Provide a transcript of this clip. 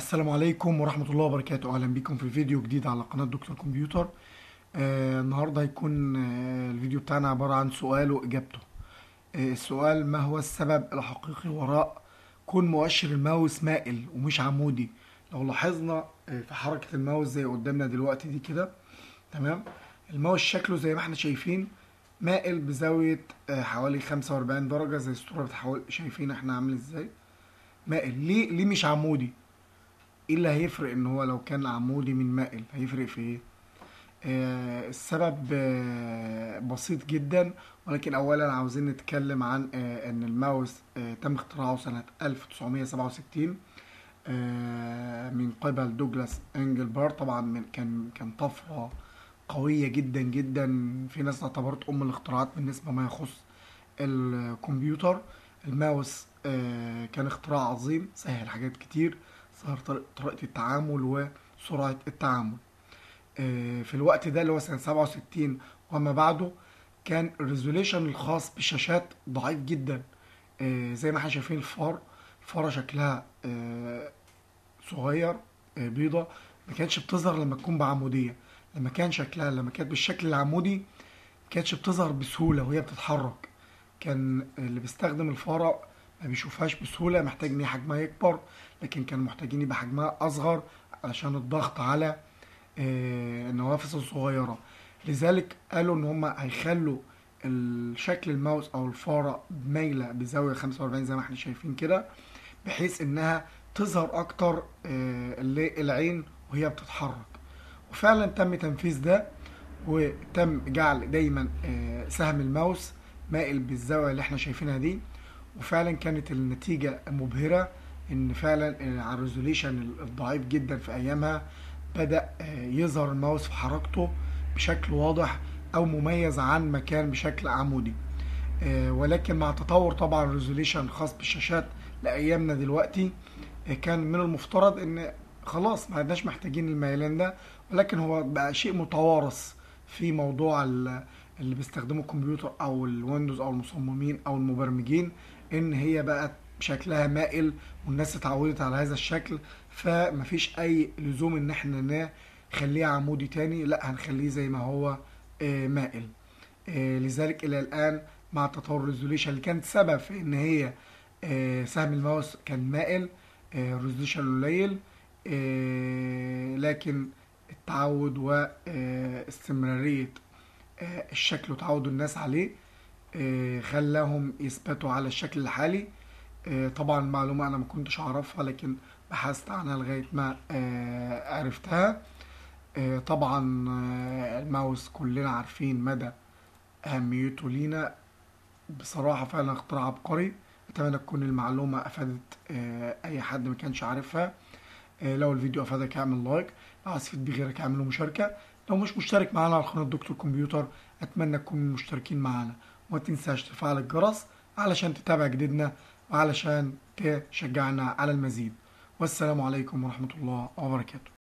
السلام عليكم ورحمة الله وبركاته أهلا بكم في فيديو جديد على قناة دكتور كمبيوتر آه النهاردة هيكون آه الفيديو بتاعنا عبارة عن سؤال وإجابته آه السؤال ما هو السبب الحقيقي وراء كون مؤشر الماوس مائل ومش عمودي لو لاحظنا آه في حركة الماوس زي قدامنا دلوقتي دي كده تمام الماوس شكله زي ما احنا شايفين مائل بزاوية آه حوالي 45 درجة زي الصورة بتحاول شايفين احنا عامل ازاي مائل ليه ليه مش عمودي ايه اللي هيفرق ان هو لو كان عمودي من مائل هيفرق في ايه آه السبب آه بسيط جدا ولكن اولا عاوزين نتكلم عن آه ان الماوس آه تم اختراعه سنة 1967 آه من قبل دوجلاس انجلبار طبعا من كان كان طفرة قوية جدا جدا في ناس اعتبرت ام الاختراعات بالنسبة ما يخص الكمبيوتر الماوس آه كان اختراع عظيم سهل حاجات كتير سهل طريقة التعامل وسرعة التعامل آه في الوقت ده اللي هو سنة 67 وما بعده كان الريزوليشن الخاص بالشاشات ضعيف جدا آه زي ما احنا شايفين الفار الفارة شكلها صغير بيضة ما كانتش بتظهر لما تكون بعمودية لما كان شكلها لما كانت بالشكل العمودي ما كانتش بتظهر بسهولة وهي بتتحرك كان اللي بيستخدم الفارة ما بيشوفهاش بسهولة محتاج ان حجمها يكبر لكن كانوا محتاجين يبقى حجمها اصغر علشان الضغط على النوافذ الصغيرة لذلك قالوا ان هم هيخلوا الشكل الماوس او الفارة مايلة بزاوية 45 زي ما احنا شايفين كده بحيث انها تظهر اكتر للعين وهي بتتحرك وفعلا تم تنفيذ ده وتم جعل دايما سهم الماوس مائل بالزاوية اللي احنا شايفينها دي وفعلا كانت النتيجة مبهرة ان فعلا على الريزوليشن الضعيف جدا في ايامها بدأ يظهر الماوس في حركته بشكل واضح او مميز عن ما كان بشكل عمودي ولكن مع تطور طبعا الريزوليشن الخاص بالشاشات لايامنا دلوقتي كان من المفترض ان خلاص ما عدناش محتاجين الميلان ده ولكن هو بقى شيء متوارث في موضوع اللي بيستخدموا الكمبيوتر او الويندوز او المصممين او المبرمجين ان هي بقت شكلها مائل والناس اتعودت على هذا الشكل فمفيش اي لزوم ان احنا نخليه عمودي تاني لا هنخليه زي ما هو مائل لذلك الى الان مع تطور الريزوليشن اللي كانت سبب في ان هي سهم الماوس كان مائل الريزوليشن قليل لكن التعود واستمرارية الشكل وتعود الناس عليه خلاهم يثبتوا على الشكل الحالي طبعا معلومة أنا ما كنتش أعرفها لكن بحثت عنها لغاية ما عرفتها طبعا الماوس كلنا عارفين مدى أهميته لينا بصراحة فعلا اختراع عبقري أتمنى تكون المعلومة أفادت أي حد ما كانش عارفها لو الفيديو أفادك اعمل لايك لو عايز تفيد بغيرك اعمله مشاركة لو مش مشترك معانا على قناة دكتور كمبيوتر أتمنى تكونوا مشتركين معانا وما تنساش تفعل الجرس علشان تتابع جديدنا وعلشان تشجعنا على المزيد والسلام عليكم ورحمة الله وبركاته